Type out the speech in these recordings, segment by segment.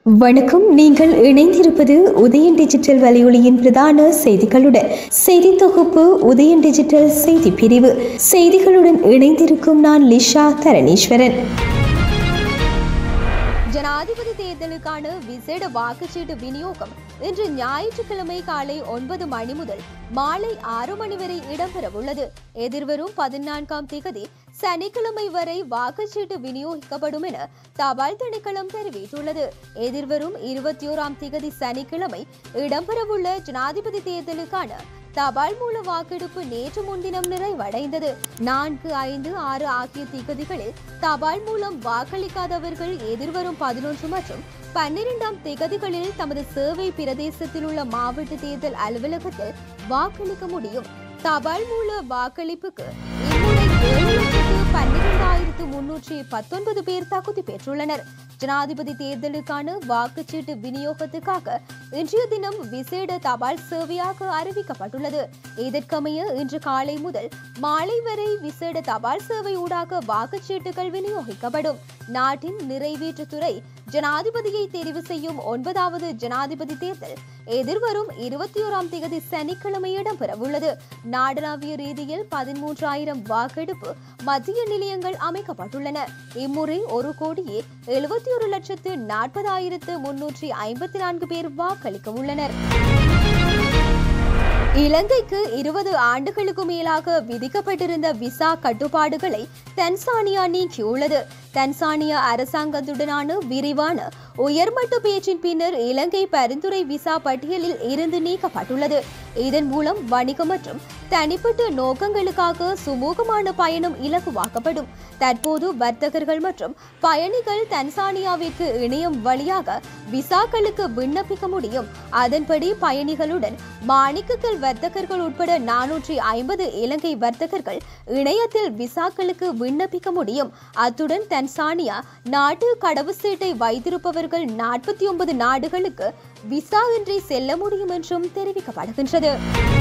வணக்கம் நீங்கள் இணைந்திருப்பது உதயன் டிஜிட்டல் வலையொலியின் பிரதான செய்திகளுடன் செய்தி தொகுப்பு உதயன் டிஜிட்டல் செய்தி பிரிவு செய்திகளுடன் இணைந்திருக்கும் நான் லிஷா தரணீஸ்வரன் ஜனாதிபதி தேர்தலுக்கான விசேட வாக்குச்சீட்டு விநியோகம் இன்று ஞாயிற்றுக்கிழமை காலை ஒன்பது மணி முதல் மாலை ஆறு மணி வரை இடம்பெறவுள்ளது எதிர்வரும் பதினான்காம் திகதி சனிக்கிழமை வரை வாக்குச்சீட்டு விநியோகிக்கப்படும் என தபால் திணைக்களம் தெரிவித்துள்ளது எதிர்வரும் இருபத்தி ஓராம் திகதி சனிக்கிழமை இடம்பெறவுள்ள ஜனாதிபதி தேர்தலுக்கான தபால் மூல வாக்கெடுப்பு நேற்று முன்தினம் நிறைவடைந்தது நான்கு ஐந்து ஆறு ஆகிய திகதிகளில் தபால் மூலம் வாக்களிக்காதவர்கள் எதிர்வரும் பதினொன்று மற்றும் பன்னிரெண்டாம் திகதிகளில் தமது சேவை பிரதேசத்தில் உள்ள மாவட்ட தேர்தல் அலுவலகத்தில் வாக்களிக்க முடியும் தபால் மூல வாக்களிப்புக்கு இம்முறை ஏழு லட்சத்து பன்னிரெண்டாயிரத்து முன்னூற்றி பத்தொன்பது பேர் தகுதி பெற்றுள்ளனர் ஜனாதிபதி தேர்தலுக்கான வாக்குச்சீட்டு விநியோகத்துக்காக இன்றைய தினம் விசேட தபால் சேவையாக அறிவிக்கப்பட்டுள்ளது இதற்கமைய இன்று காலை முதல் மாலை வரை விசேட தபால் சேவை ஊடாக வாக்குச்சீட்டுகள் விநியோகிக்கப்படும் நாட்டின் நிறைவேற்றுத்துறை ஜனாதிபதியை தெரிவு செய்யும் ஒன்பதாவது ஜனாதிபதி தேர்தல் எதிர்வரும் இருபத்தி ஓராம் தேதி சனிக்கிழமை இடம்பெறவுள்ளது நாடளாவிய ரீதியில் பதிமூன்றாயிரம் வாக்கெடுப்பு மத்திய நிலையங்கள் அமைக்கப்பட்டுள்ளன இம்முறை ஒரு கோடியே எழுபத்தி ஒரு லட்சத்து நாற்பதாயிரத்து முன்னூற்றி ஐம்பத்தி நான்கு பேர் வாக்களிக்க உள்ளனர் இலங்கைக்கு இருபது ஆண்டுகளுக்கு மேலாக விதிக்கப்பட்டிருந்த விசா கட்டுப்பாடுகளை தன்சானியா நீக்கியுள்ளது தன்சானியா அரசாங்கத்துடனான விரிவான உயர்மட்ட பேச்சின் பின்னர் இலங்கை பரிந்துரை விசா பட்டியலில் இருந்து நீக்கப்பட்டுள்ளது இதன் மூலம் வணிகம் மற்றும் தனிப்பட்ட நோக்கங்களுக்காக சுமூகமான பயணம் இலகுவாக்கப்படும் தற்போது வர்த்தகர்கள் மற்றும் பயணிகள் தன்சானியாவிற்கு இணையம் வழியாக விசாக்களுக்கு விண்ணப்பிக்க முடியும் அதன்படி பயணிகளுடன் மாணிக்கக்கல் வர்த்தகர்கள் உட்பட நானூற்றி ஐம்பது இலங்கை வர்த்தகர்கள் இணையத்தில் விசாக்களுக்கு விண்ணப்பிக்க முடியும் அத்துடன் தன்சானியா நாட்டு கடவுச்சீட்டை வைத்திருப்பவர்கள் நாற்பத்தி ஒன்பது நாடுகளுக்கு விசா இன்றி செல்ல முடியும் என்றும் தெரிவிக்கப்படுகின்றது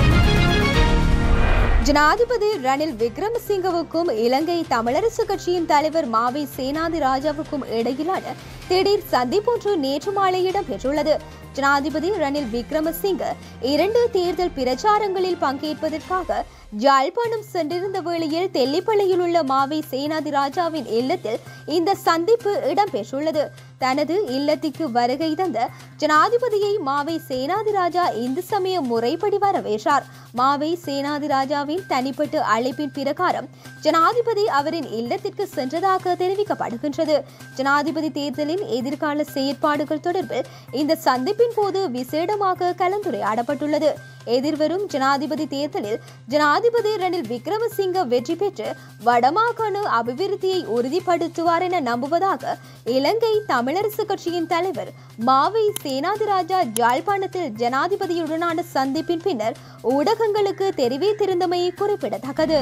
ஜனாதிபதி ரணில் விக்ரமசிங்கவுக்கும் இலங்கை தமிழரசு கட்சியின் தலைவர் மாவை சேனாதி ராஜாவுக்கும் இடையிலான திடீர் சந்திப்பொன்று நேற்று மாலை இடம்பெற்றுள்ளது ஜனாதிபதி ரணில் விக்ரமசிங்க இரண்டு தேர்தல் பிரச்சாரங்களில் பங்கேற்பதற்காக யாழ்ப்பாணம் சென்றிருந்த வேளையில் தெல்லிப்பள்ளியில் உள்ள மாவை சேனாதி ராஜாவின் இல்லத்தில் இந்த சந்திப்பு இடம்பெற்றுள்ளது தனது இல்லத்திற்கு வருகை தந்த ஜனாதிபதியை மாவை சேனாதி ராஜா இந்து சமய முறைப்படி வரவேற்றார் மாவை சேனாதி ராஜாவின் தனிப்பட்ட அழைப்பின் பிரகாரம் ஜனாதிபதி அவரின் இல்லத்திற்கு சென்றதாக தெரிவிக்கப்படுகின்றது ஜனாதிபதி தேர்தலின் எதிர்கால செயற்பாடுகள் தொடர்பில் இந்த சந்திப்பின் போது விசேடமாக கலந்துரையாடப்பட்டுள்ளது எதிர்வரும் ஜனாதிபதி தேர்தலில் ஜனாதிபதி ரணில் விக்ரமசிங்க வெற்றி பெற்று வடமாகாண அபிவிருத்தியை உறுதிப்படுத்துவார் என நம்புவதாக இலங்கை தமிழரசு கட்சியின் தலைவர் மாவை சேனாதிராஜா ஜாழ்ப்பாணத்தில் ஜனாதிபதியுடனான சந்திப்பின் பின்னர் ஊடகங்களுக்கு தெரிவித்திருந்தமை குறிப்பிடத்தக்கது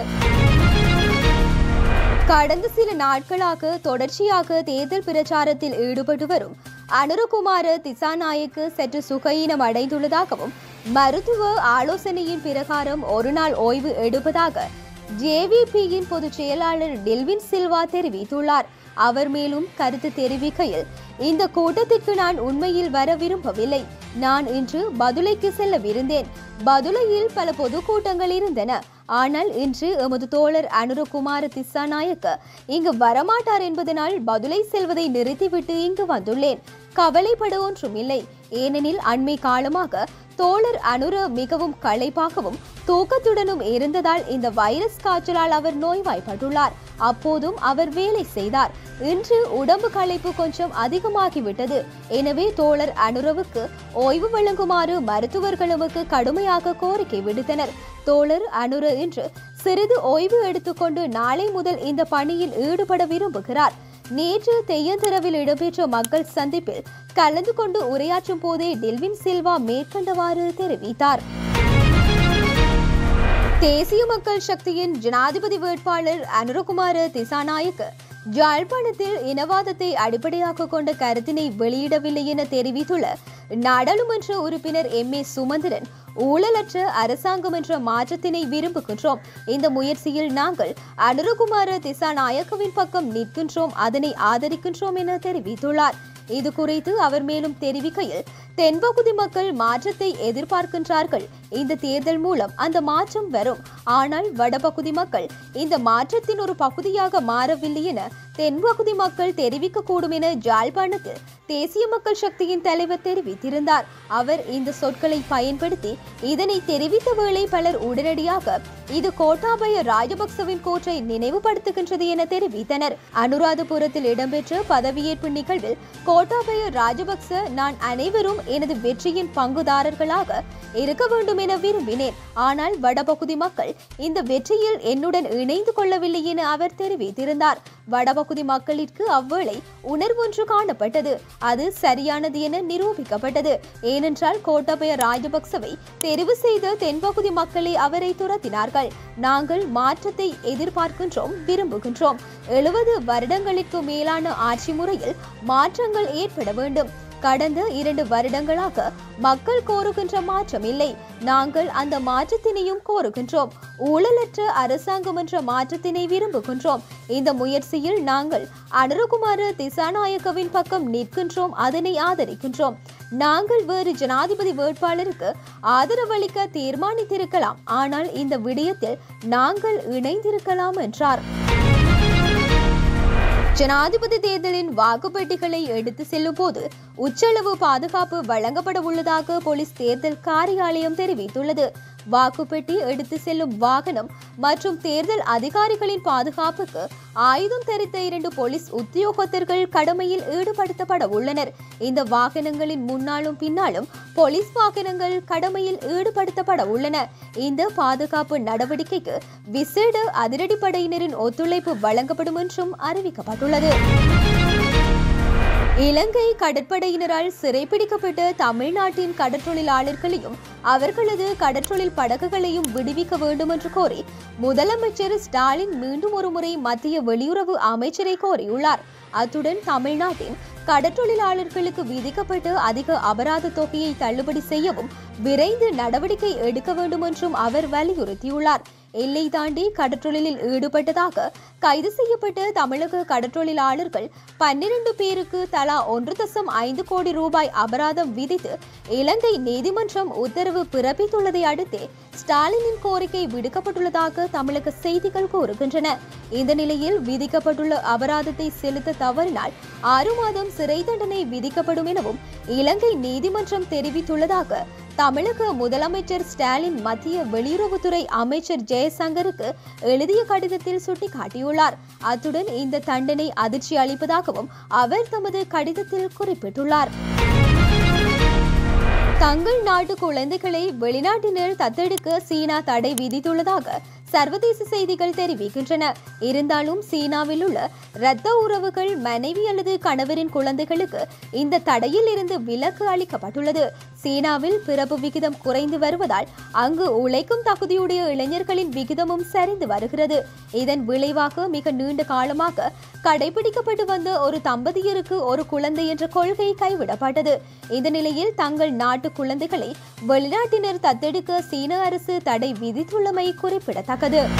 கடந்த சில நாட்களாக தொடர்ச்சியாக தேர்தல் பிரச்சாரத்தில் ஈடுபட்டு வரும் அனுரகுமார திசாநாயக்கு சற்று சுகையினம் அடைந்துள்ளதாகவும் மருத்துவ ஆலோசனையின் பிரகாரம் ஒரு நாள் ஓய்வு எடுப்பதாக ஜேவிபியின் பொதுச் செயலாளர் டெல்வின் சில்வா தெரிவித்துள்ளார் அவர் மேலும் கருத்து தெரிவிக்கையில் இந்த கூட்டத்திற்கு நான் உண்மையில் வர விரும்பவில்லை நான் இன்று பதுளைக்கு செல்லவிருந்தேன் பதுளையில் பல பொதுக்கூட்டங்கள் இருந்தன ஆனால் இன்று எமது தோழர் அனுரகுமார திசாநாயக்க இங்கு வரமாட்டார் என்பதனால் பதுளை செல்வதை நிறுத்திவிட்டு இங்கு வந்துள்ளேன் கவலைப்பட ஒன்றும் இல்லை ஏனெனில் அண்மை காலமாக தோழர் அனுர மிகவும் களைப்பாகவும் தூக்கத்துடனும் இருந்ததால் இந்த வைரஸ் காய்ச்சலால் அவர் நோய்வாய்ப்பட்டுள்ளார் அப்போதும் அவர் வேலை செய்தார் இன்று உடம்பு களைப்பு கொஞ்சம் அதிகமாகிவிட்டது எனவே தோழர் அனுரவுக்கு ஓய்வு வழங்குமாறு மருத்துவர்கள் எமக்கு கடுமையாக கோரிக்கை விடுத்தனர் தோழர் அனுர இன்று சிறிது ஓய்வு எடுத்துக்கொண்டு நாளை முதல் இந்த பணியில் ஈடுபட விரும்புகிறார் நேற்று தெய்யந்திரவில் இடம்பெற்ற மக்கள் சந்திப்பில் கலந்து கொண்டு உரையாற்றும் போதே டெல்வின் சில்வா மேற்கண்டவாறு தெரிவித்தார் தேசிய மக்கள் சக்தியின் ஜனாதிபதி வேட்பாளர் அனுரகுமார திசாநாயக்கு யாழ்ப்பாணத்தில் இனவாதத்தை அடிப்படையாக கொண்ட கருத்தினை வெளியிடவில்லை என தெரிவித்துள்ள நாடாளுமன்ற உறுப்பினர் எம் ஏ சுமந்திரன் ஊழலற்ற அரசாங்கம் என்ற மாற்றத்தினை விரும்புகின்றோம் இந்த முயற்சியில் நாங்கள் அனுரகுமார திசாநாயக்கவின் பக்கம் நிற்கின்றோம் அதனை ஆதரிக்கின்றோம் என தெரிவித்துள்ளார் இது குறித்து அவர் மேலும் தெரிவிக்கையில் தென்பகுதி மக்கள் மாற்றத்தை எதிர்பார்க்கின்றார்கள் இந்த தேர்தல் மூலம் அந்த மாற்றம் வரும் ஆனால் வடபகுதி மக்கள் இந்த மாற்றத்தின் ஒரு பகுதியாக மாறவில்லை என தென்பகுதி மக்கள் தெரிவிக்கக்கூடும் என ஜாழ்ப்பாணத்தில் தேசிய மக்கள் சக்தியின் தலைவர் தெரிவித்திருந்தார் அவர் இந்த சொற்களை பயன்படுத்தி இதனை தெரிவித்த வேளை பலர் உடனடியாக இது கோட்டாபய ராஜபக்சவின் கூற்றை நினைவுபடுத்துகின்றது என தெரிவித்தனர் அனுராதபுரத்தில் இடம்பெற்ற பதவியேற்பு நிகழ்வில் கோட்டாபய ராஜபக்ச நான் அனைவரும் எனது வெற்றியின் பங்குதாரர்களாக இருக்க வேண்டும் என விரும்பினேன் ஆனால் வடபகுதி மக்கள் இந்த வெற்றியில் என்னுடன் இணைந்து கொள்ளவில்லை என அவர் தெரிவித்திருந்தார் வடபகுதி மக்களிற்கு அவ்வேளை உணர்வொன்று காணப்பட்டது அது சரியானது என நிரூபிக்கப்பட்டது ஏனென்றால் கோட்டாபய ராஜபக்சவை தெரிவு செய்த தென்பகுதி மக்களே அவரை துரத்தினார்கள் நாங்கள் மாற்றத்தை எதிர்பார்க்கின்றோம் விரும்புகின்றோம் எழுபது வருடங்களுக்கு மேலான ஆட்சி முறையில் மாற்றங்கள் ஏற்பட வேண்டும் கடந்த இரண்டு வருடங்களாக மக்கள் கோருகின்ற மாற்றம் இல்லை நாங்கள் அந்த மாற்றத்தினையும் கோருகின்றோம் ஊழலற்ற அரசாங்கம் என்ற மாற்றத்தினை விரும்புகின்றோம் இந்த முயற்சியில் நாங்கள் அனுரகுமார திசாநாயக்கவின் பக்கம் நிற்கின்றோம் அதனை ஆதரிக்கின்றோம் நாங்கள் வேறு ஜனாதிபதி வேட்பாளருக்கு ஆதரவளிக்க தீர்மானித்திருக்கலாம் ஆனால் இந்த விடயத்தில் நாங்கள் இணைந்திருக்கலாம் என்றார் ஜனாதிபதி தேர்தலின் வாக்குப்பெட்டிகளை எடுத்து செல்லும் போது உச்சளவு பாதுகாப்பு வழங்கப்பட உள்ளதாக போலீஸ் தேர்தல் காரியாலயம் தெரிவித்துள்ளது வாக்குப்பெட்டி எடுத்து செல்லும் வாகனம் மற்றும் தேர்தல் அதிகாரிகளின் பாதுகாப்புக்கு ஆயுதம் தரித்த இரண்டு போலீஸ் உத்தியோகத்தர்கள் கடமையில் ஈடுபடுத்தப்பட உள்ளனர் இந்த வாகனங்களின் முன்னாலும் பின்னாலும் போலீஸ் வாகனங்கள் கடமையில் ஈடுபடுத்தப்பட உள்ளன இந்த பாதுகாப்பு நடவடிக்கைக்கு விசேட அதிரடிப்படையினரின் ஒத்துழைப்பு வழங்கப்படும் என்றும் அறிவிக்கப்பட்டுள்ளது இலங்கை கடற்படையினரால் சிறைப்பிடிக்கப்பட்ட தமிழ்நாட்டின் கடற்றொழிலாளர்களையும் அவர்களது கடற்றொழில் படகுகளையும் விடுவிக்க வேண்டும் என்று கோரி முதலமைச்சர் ஸ்டாலின் மீண்டும் ஒருமுறை மத்திய வெளியுறவு அமைச்சரை கோரியுள்ளார் அத்துடன் தமிழ்நாட்டின் கடற்றொழிலாளர்களுக்கு விதிக்கப்பட்ட அதிக அபராத தொகையை தள்ளுபடி செய்யவும் விரைந்து நடவடிக்கை எடுக்க வேண்டும் என்றும் அவர் வலியுறுத்தியுள்ளார் எல்லை தாண்டி கடற்றொழிலில் ஈடுபட்டதாக கைது செய்யப்பட்ட தமிழக கடற்றொழிலாளர்கள் பன்னிரண்டு பேருக்கு தலா ஒன்று தசம் ஐந்து கோடி ரூபாய் அபராதம் விதித்து இலங்கை நீதிமன்றம் உத்தரவு பிறப்பித்துள்ளதை அடுத்தே ஸ்டாலினின் கோரிக்கை விடுக்கப்பட்டுள்ளதாக தமிழக செய்திகள் கூறுகின்றன இந்த நிலையில் விதிக்கப்பட்டுள்ள அபராதத்தை செலுத்த தவறினால் ஆறு மாதம் சிறை தண்டனை விதிக்கப்படும் எனவும் இலங்கை நீதிமன்றம் தெரிவித்துள்ளதாக தமிழக முதலமைச்சர் ஸ்டாலின் மத்திய வெளியுறவுத்துறை அமைச்சர் ஜெயசங்கருக்கு எழுதிய கடிதத்தில் சுட்டிக்காட்டியுள்ளார் அத்துடன் இந்த தண்டனை அதிர்ச்சி அளிப்பதாகவும் அவர் தமது கடிதத்தில் குறிப்பிட்டுள்ளார் தங்கள் நாட்டு குழந்தைகளை வெளிநாட்டினர் தத்தெடுக்க சீனா தடை விதித்துள்ளதாக சர்வதேச செய்திகள் தெரிவிக்கின்றன இருந்தாலும் சீனாவில் உள்ள இரத்த உறவுகள் மனைவி அல்லது கணவரின் குழந்தைகளுக்கு இந்த தடையில் இருந்து விலக்கு அளிக்கப்பட்டுள்ளது சீனாவில் பிறப்பு விகிதம் குறைந்து வருவதால் அங்கு உழைக்கும் தகுதியுடைய இளைஞர்களின் விகிதமும் சரிந்து வருகிறது இதன் விளைவாக மிக நீண்ட காலமாக கடைபிடிக்கப்பட்டு வந்த ஒரு தம்பதியருக்கு ஒரு குழந்தை என்ற கொள்கை கைவிடப்பட்டது இந்த நிலையில் தங்கள் நாட்டு குழந்தைகளை வெளிநாட்டினர் தத்தெடுக்க சீன அரசு தடை விதித்துள்ளமை குறிப்பிடத்தக்கது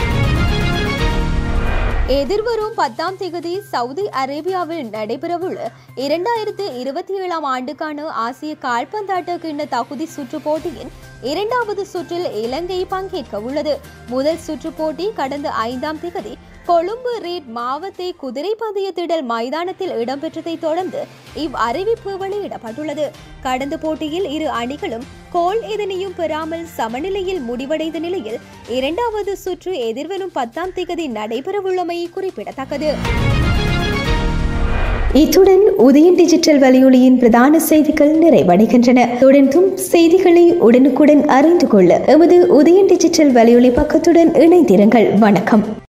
எதிர்வரும் பத்தாம் தேதி சவுதி அரேபியாவில் நடைபெறவுள்ள இரண்டாயிரத்து இருபத்தி ஏழாம் ஆண்டுக்கான ஆசிய கால்பந்தாட்ட கிண்ண தகுதி சுற்று போட்டியின் இரண்டாவது சுற்றில் இலங்கை பங்கேற்க உள்ளது முதல் சுற்று போட்டி கடந்த ஐந்தாம் தேதி கொழும்பு ரீட் மாவத்தை குதிரை பந்தய திடல் மைதானத்தில் இடம்பெற்றதை தொடர்ந்து இவ் அறிவிப்பு வெளியிடப்பட்டுள்ளது கடந்த போட்டியில் இரு அணிகளும் கோல் எதனையும் பெறாமல் சமநிலையில் முடிவடைந்த நிலையில் இரண்டாவது சுற்று எதிர்வரும் பத்தாம் தேதி நடைபெறவுள்ளமை குறிப்பிடத்தக்கது இத்துடன் உதயன் டிஜிட்டல் வலையொலியின் பிரதான செய்திகள் நிறைவடைகின்றன தொடர்ந்தும் செய்திகளை உடனுக்குடன் அறிந்து கொள்ள எமது உதயன் டிஜிட்டல் வலையொலி பக்கத்துடன் இணைந்திருங்கள் வணக்கம்